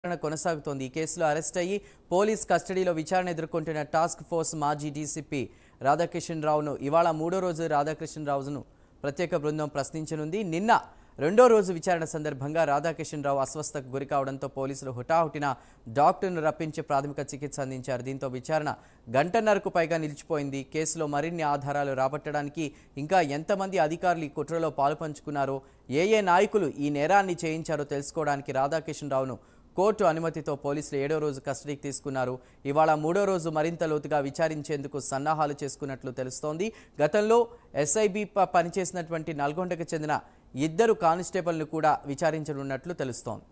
విచారణ కొనసాగుతోంది ఈ కేసులో అరెస్ట్ అయ్యి పోలీస్ కస్టడీలో విచారణ ఎదుర్కొంటున్న టాస్క్ ఫోర్స్ మాజీ డీసీపీ రాధాకిషన్ రావును ఇవాళ మూడో రోజు రాధాకిషన్ రావును ప్రత్యేక బృందం ప్రశ్నించనుంది నిన్న రెండో రోజు విచారణ సందర్భంగా రాధాకిషన్ రావు అస్వస్థకు గురి కావడంతో పోలీసులు హుటాహుటిన డాక్టర్ను రప్పించి ప్రాథమిక చికిత్స అందించారు దీంతో విచారణ గంటన్నరకు పైగా నిలిచిపోయింది కేసులో మరిన్ని ఆధారాలు రాబట్టడానికి ఇంకా ఎంతమంది అధికారులు ఈ కుట్రలో పాలుపంచుకున్నారో ఏ ఏ నాయకులు ఈ నేరాన్ని చేయించారో తెలుసుకోవడానికి రాధాకిషన్ రావును కోర్టు అనుమతితో పోలీసులు ఏడో రోజు కస్టడీకి తీసుకున్నారు ఇవాళ మూడో రోజు మరింత లోతుగా విచారించేందుకు సన్నాహాలు చేసుకున్నట్లు తెలుస్తోంది గతంలో ఎస్ఐబి పనిచేసినటువంటి నల్గొండకు చెందిన ఇద్దరు కానిస్టేబుల్ను కూడా విచారించనున్నట్లు తెలుస్తోంది